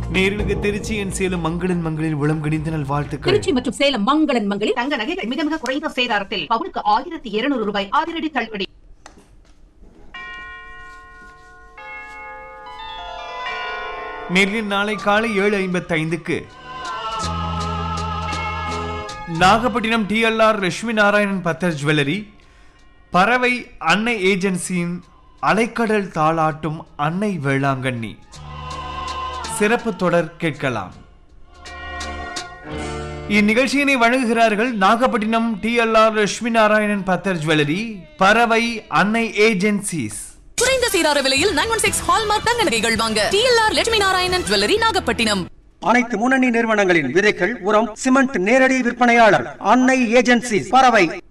நேர்களுக்கு திருச்சியின் சேலம் மங்களின் மங்களில் உளம் கணிந்த நல் வாழ்த்துக்கள் திருச்சி மற்றும் சேலம் மங்களன் மங்களில் தங்க நகைகள் மிக மிக குறைந்த சேதாரத்தில் பவுனுக்கு ஆயிரத்தி இருநூறு ரூபாய் அதிரடி தள்ளுபடி நேரில் நாளை காலை ஏழு ஐம்பத்தி ஐந்துக்கு நாகப்பட்டினம் டிஎல்ஆர் லட்சுமி நாராயணன் பத்தர் ஜுவல்லரி பறவை அன்னை ஏஜென்சியின் அலைக்கடல் தாளாட்டும் அன்னை வேளாங்கண்ணி சிறப்பு தொடர் கேட்கலாம் இந்நிகழ்ச்சியினை வழங்குகிறார்கள் நாகப்பட்டினம் டிஎல்ஆர் லட்சுமி நாராயணன் பத்தர் ஜுவல்லரி பறவை அன்னை ஏஜென்சிஸ் குறைந்த சீரார விலையில் நைன் ஒன் சிக்ஸ் ஹால்மார்க் தங்க நகைகள் வாங்க டிஎல்ஆர் லட்சுமி நாராயணன் ஜுவல்லரி நாகப்பட்டினம் அனைத்து முன்னணி நிறுவனங்களின் விதைகள் உரம் சிமெண்ட் நேரடி விற்பனையாளர் அன்னை ஏஜென்சி பறவை